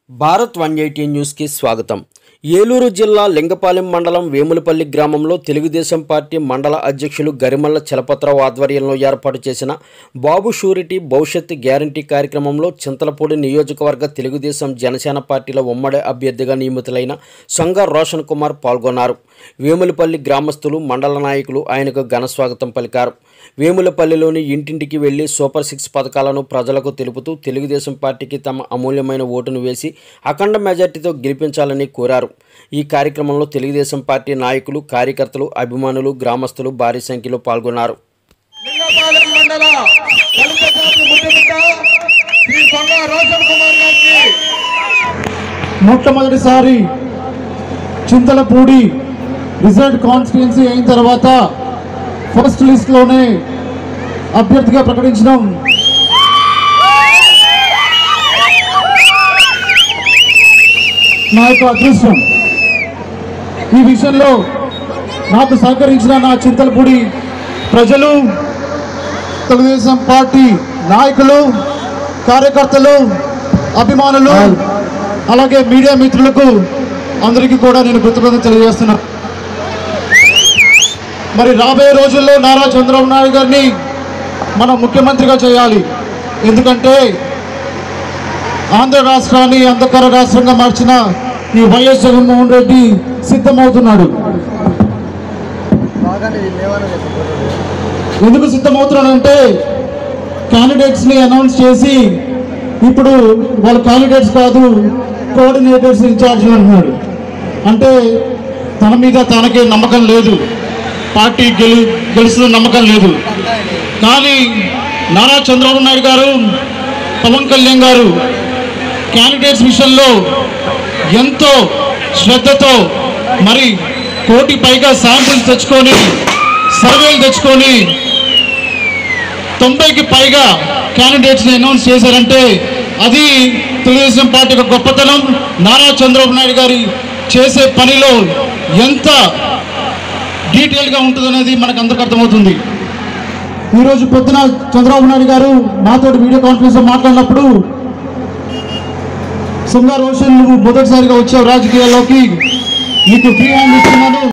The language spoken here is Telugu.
భారత్ వన్ ఎయిటీ న్యూస్కి స్వాగతం ఏలూరు జిల్లా లింగపాలెం మండలం వేములపల్లి గ్రామంలో తెలుగుదేశం పార్టీ మండల అధ్యక్షులు గరిమల్ల చలపతిరావు ఆధ్వర్యంలో ఏర్పాటు చేసిన బాబు షూరిటీ భవిష్యత్తు గ్యారంటీ కార్యక్రమంలో చింతలపూడి నియోజకవర్గ తెలుగుదేశం జనసేన పార్టీల ఉమ్మడి అభ్యర్థిగా నియమితులైన సొంగ రోషన్ కుమార్ పాల్గొన్నారు వేములపల్లి గ్రామస్తులు మండల నాయకులు ఆయనకు ఘన స్వాగతం పలికారు వేములపల్లిలోని ఇంటింటికి వెళ్లి సూపర్ సిక్స్ పథకాలను ప్రజలకు తెలుపుతూ తెలుగుదేశం పార్టీకి తమ అమూల్యమైన ఓటును వేసి అఖండ మెజార్టీతో గెలిపించాలని కోరారు ఈ కార్యక్రమంలో తెలుగుదేశం పార్టీ నాయకులు కార్యకర్తలు అభిమానులు గ్రామస్తులు భారీ సంఖ్యలో పాల్గొన్నారు లింగపాలెం మండల దళిత జాతి ముద్దుబిడ్డ శ్రీ కొండ రోషన్ కుమార్ గారికి మొట్టమొదటిసారి చింతలపూడి రిజల్ట్ కాన్స్టిట్యున్సీ అయిన తర్వాత ఫస్ట్ లిస్ట్ లోనే అభ్యర్థిగా ప్రకటించడం నా యొక్క అదృష్టం ఈ విషయంలో నాకు సహకరించిన నా చింతలపూడి ప్రజలు తెలుగుదేశం పార్టీ నాయకులు కార్యకర్తలు అభిమానులు అలాగే మీడియా మిత్రులకు అందరికీ కూడా నేను కృతజ్ఞత తెలియజేస్తున్నా మరి రాబోయే రోజుల్లో నారా చంద్రబాబు నాయుడు గారిని మనం ముఖ్యమంత్రిగా చేయాలి ఎందుకంటే ఆంధ్ర రాష్ట్రాన్ని అంధకార రాష్ట్రంగా మార్చిన ఈ వైఎస్ జగన్మోహన్ రెడ్డి సిద్ధమవుతున్నాడు ఎందుకు సిద్ధమవుతున్నాడంటే క్యాండిడేట్స్ ని అనౌన్స్ చేసి ఇప్పుడు వాళ్ళ క్యాండిడేట్స్ కాదు కోఆర్డినేటర్స్ ఇన్ఛార్జ్ అంటున్నాడు అంటే తన మీద తనకే నమ్మకం లేదు పార్టీ గెలు గెలుస్తున్న నమ్మకం లేదు కానీ నారా చంద్రబాబు నాయుడు గారు పవన్ కళ్యాణ్ గారు క్యాండిడేట్స్ విషయంలో ఎంతో శ్రద్ధతో మరి కోటి పైగా శాంపిల్స్ తెచ్చుకొని సర్వేలు తెచ్చుకొని తొంభైకి పైగా క్యాండిడేట్స్ని అనౌన్స్ చేశారంటే అది తెలుగుదేశం పార్టీ యొక్క గొప్పతనం నారా చంద్రబాబు నాయుడు గారి చేసే పనిలో ఎంత డీటెయిల్గా ఉంటుందనేది మనకు అందరికి అర్థమవుతుంది ఈరోజు పొద్దున చంద్రబాబు నాయుడు గారు నాతో వీడియో కాన్ఫరెన్స్లో మాట్లాడినప్పుడు సుంగా రోషన్ నువ్వు మొదటిసారిగా వచ్చావు రాజకీయాల్లోకి నీకు ఫ్రీ హ్యాండ్ ఇస్తున్నాను